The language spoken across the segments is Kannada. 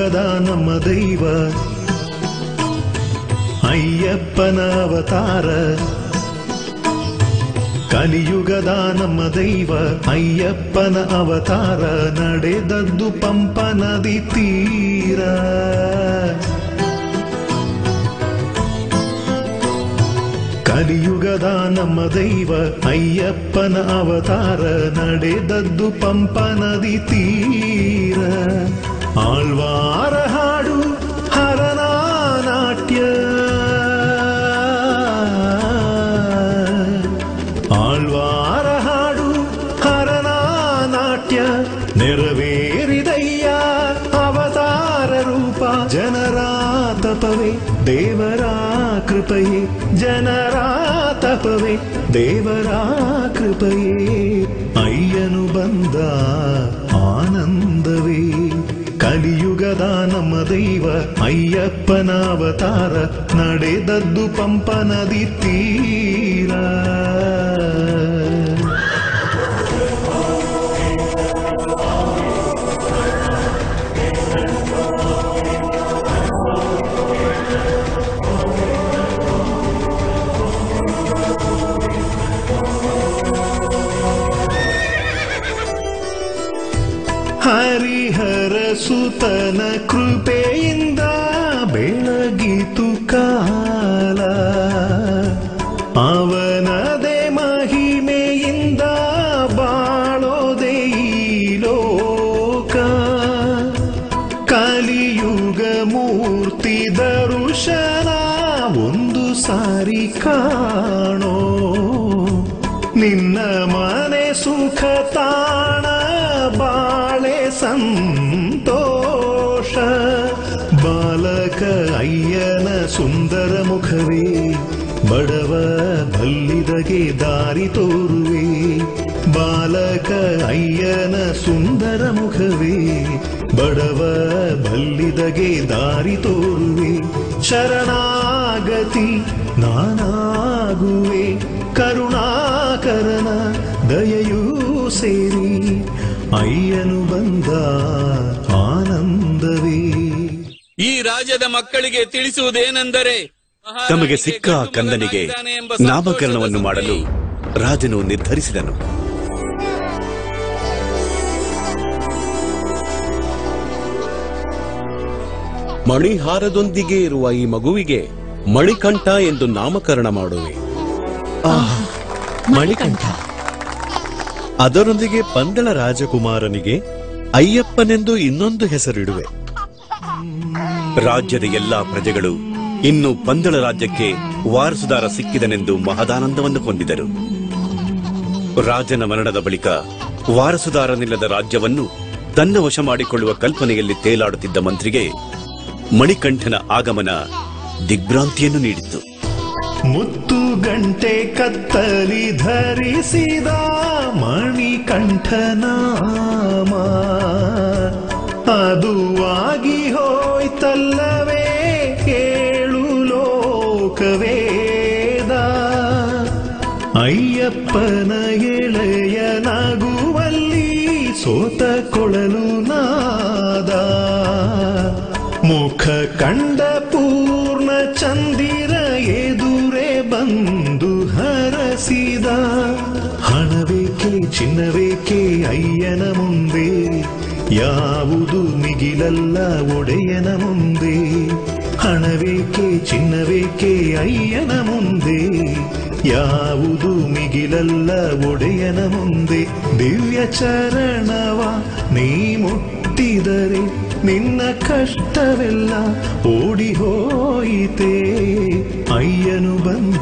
ಕಲಿಯುಗದ ನಮ್ಮ ದೈವ ಅಯ್ಯಪ್ಪನ ಅವತಾರ ಕಲಿಯುಗದ ನಮ್ಮ ದೈವ ಅಯ್ಯಪ್ಪನ ಅವತಾರ ನಡೆದದ್ದು ಪಂಪ ನದಿ ತೀರ ಕಲಿಯುಗದ ನಮ್ಮ ದೈವ ಅಯ್ಯಪ್ಪನ ಅವತಾರ ನಡೆದದ್ದು ಪಂಪ ನದಿ ತೀರ ಆಳ್ವಾರ ಹಾಡು ಹರನ ನಾಟ್ಯ ಆಳ್ವಾರ ಹಾಡು ಹರನ ನಾಟ್ಯ ನೆರವೇರಿದಯ್ಯ ಅವತಾರ ರೂಪ ಜನರ ತಪವೇ ದೇವರ ಕೃಪಯೇ ಜನರ ತಪವೇ ದೇವರ ಕೃಪಯೇ ಅಯ್ಯನು ಬಂದ ಆನಂದವೇ ಕಲಿಯುಗದ ನಮ್ಮ ದೈವ ಅಯ್ಯಪ್ಪನ ಅವತಾರ ನಡೆದದ್ದು ಪಂಪ ನದಿ ತೀರ ಹರಿಹರ ಸುತನ ಕೃಪೆಯಿಂದ ಬೆಳಗಿತು ಕಾಲ ಅವನದೇ ಮಹಿಮೆಯಿಂದ ಬಾಳೋದೆ ಈ ಲೋಕ ಕಲಿಯುಗ ಮೂರ್ತಿ ದರುಶನ ಒಂದು ಸಾರಿ ಕಾಣೋ ನಿನ್ನ ಮನೆ ಸುಖ ತಾಣ ಬಾಳೆ ಸಂತೋಷ ಬಾಲಕ ಅಯ್ಯನ ಸುಂದರ ಮುಖವೇ ಬಡವ ಬಲ್ಲಿದಗೆ ದಾರಿ ತೋರುವೆ ಬಾಲಕ ಅಯ್ಯನ ಸುಂದರ ಮುಖವೇ ಬಡವ ಬಲ್ಲಿದಗೆ ದಾರಿ ತೋರುವೆ ಶರಣಾಗತಿ ನಾನಾಗುವೆ ಕರುಣಾಕರನ ದಯೆಯೂ ಸೇರಿ ಅಯ್ಯನು ಬಂದ ಆನಂದವೇ ಈ ರಾಜ್ಯದ ಮಕ್ಕಳಿಗೆ ತಿಳಿಸುವುದೇನೆಂದರೆ ತಮಗೆ ಸಿಕ್ಕ ಆ ಕಂದನಿಗೆ ನಾಮಕರಣವನ್ನು ಮಾಡಲು ರಾಜನು ನಿರ್ಧರಿಸಿದನು ಮಣಿಹಾರದೊಂದಿಗೆ ಇರುವ ಈ ಮಗುವಿಗೆ ಮಣಿಕಂಠ ಎಂದು ನಾಮಕರಣ ಮಾಡುವೆ ಮಣಿಕಂಠ ಅದರೊಂದಿಗೆ ಪಂದಳ ರಾಜಕುಮಾರನಿಗೆ ಅಯ್ಯಪ್ಪನೆಂದು ಇನ್ನೊಂದು ಹೆಸರಿಡುವೆ ರಾಜ್ಯದ ಎಲ್ಲಾ ಪ್ರಜೆಗಳು ಇನ್ನು ಪಂದಳ ರಾಜ್ಯಕ್ಕೆ ವಾರಸುದಾರ ಸಿಕ್ಕಿದನೆಂದು ಮಹದಾನಂದವನ್ನು ಹೊಂದಿದರು ರಾಜನ ಮರಣದ ಬಳಿಕ ವಾರಸುದಾರನಿಲ್ಲದ ರಾಜ್ಯವನ್ನು ತನ್ನ ವಶ ಮಾಡಿಕೊಳ್ಳುವ ಕಲ್ಪನೆಯಲ್ಲಿ ತೇಲಾಡುತ್ತಿದ್ದ ಮಂತ್ರಿಗೆ ಮಣಿಕಂಠನ ಆಗಮನ ದಿಗ್ಭ್ರಾಂತಿಯನ್ನು ನೀಡಿತು ಮುತ್ತು ಗಂಟೆ ಕತ್ತಲಿ ಧರಿಸಿದ ಮಣಿಕಂಠನಾಮ ಅದು ಆಗಿ ಹೋಯ್ತಲ್ಲವೇ ಕೇಳು ಲೋಕವೇದ ಅಯ್ಯಪ್ಪನ ಎಳೆಯ ನಗುವಲ್ಲಿ ಸೋತ ಕೊಳಲು ನಾದ ಮುಖ ಕಂಡ ಪೂರ್ಣ ಚಂದಿರ ಎದುರೇ ಬಂದು ಹರಸಿದ ಹಣವೇಕೆ ಚಿನ್ನವೇಕೆ ಅಯ್ಯನ ಮುಂದೆ ಯಾವುದು ಮಿಗಿಲಲ್ಲ ಒಡೆಯನ ಮುಂದೆ ಹಣವೇಕೆ ಚಿನ್ನವೇಕೆ ಅಯ್ಯನ ಮುಂದೆ ಯಾವುದು ಮಿಗಿಲಲ್ಲ ಒಡೆಯನ ಮುಂದೆ ದಿವ್ಯ ಚರಣವ ನೀ ಮುಟ್ಟಿದರೆ ನಿನ್ನ ಕಷ್ಟವೆಲ್ಲ ಓಡಿ ಹೋಯಿತೆ ಅಯ್ಯನು ಬಂದ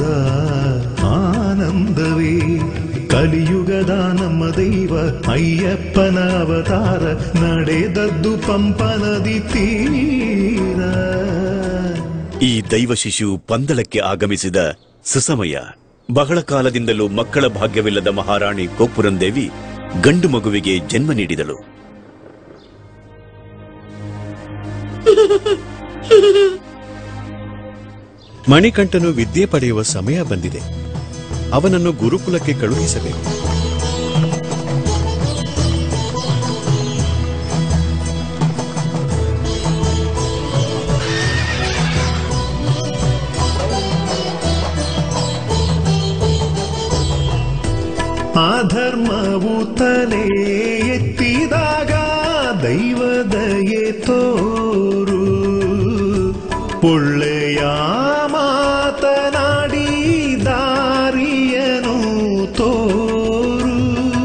ಆನಂದವೇ ಕಲಿಯುಗದ ನಮ್ಮ ದೈವ ಅಯ್ಯಪ್ಪನ ಅವತಾರ ನಡೆದದ್ದು ಪಂಪ ನದಿ ತೀರ ಈ ದೈವ ಶಿಶು ಪಂದಳಕ್ಕೆ ಆಗಮಿಸಿದ ಸುಸಮಯ ಬಹಳ ಕಾಲದಿಂದಲೂ ಮಕ್ಕಳ ಭಾಗ್ಯವಿಲ್ಲದ ಮಹಾರಾಣಿ ಕೋಪುರಂದೇವಿ ಗಂಡು ಮಗುವಿಗೆ ಜನ್ಮ ನೀಡಿದಳು ಮಣಿಕಂಠನು ವಿದ್ಯೆ ಪಡೆಯುವ ಸಮಯ ಬಂದಿದೆ ಅವನನ್ನು ಗುರುಕುಲಕ್ಕೆ ಕಳುಹಿಸಬೇಕು ಆಧರ್ಮವು ತಲೆ ಎತ್ತಿದಾಗ ದೈವದಯೆ ತೋರು ಒಳ್ಳೆಯ ಮಾತನಾಡಿ ದಾರಿಯನು ತೋರು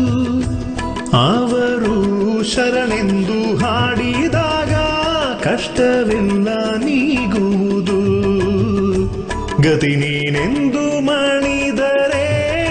ಅವರು ಶರಣೆಂದು ಹಾಡಿದಾಗ ಕಷ್ಟವೆಲ್ಲ ನೀಗುವುದು ಗತಿ ನೀನೆಂದು ಮಣಿದರೆ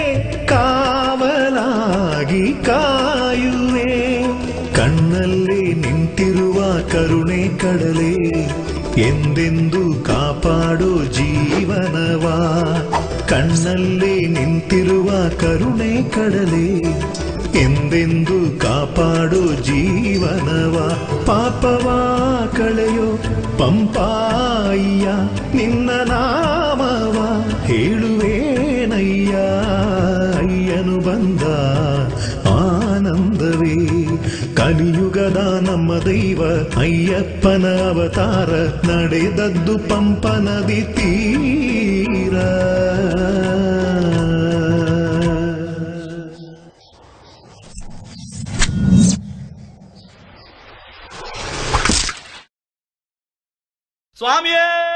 ಕಾವಲಾಗಿ ಕಾಯುವೆ ಕಣ್ಣಲ್ಲಿ ನಿಂತಿರುವ ಕರುಣೆ ಕಡಲೆ ಎಂದೆಂದು ಕಾಪಾಡೋ ಜೀವನವ ಕಣ್ಣಲ್ಲಿ ನಿಂತಿರುವ ಕರುಣೆ ಕಡಲೆ ಎಂದೆಂದು ಕಾಪಾಡೋ ಜೀವನವ ಪಾಪವ ಕಳೆಯೋ ಪಂಪಾಯ್ಯ ನಿನ್ನ ನಾಮವ ಹೇಳುವೇನಯ್ಯ ಅಯ್ಯನು ಬಂದ ಆನಂದವೇ ಕಲಿಯುಗದ ನಮ್ಮ ದೈವ ಅಯ್ಯಪ್ಪನ ಅವತಾರ ನಡೆದದ್ದು ಪಂಪ ನದಿ ತೀರ ಸ್ವಾಮಿಯೇ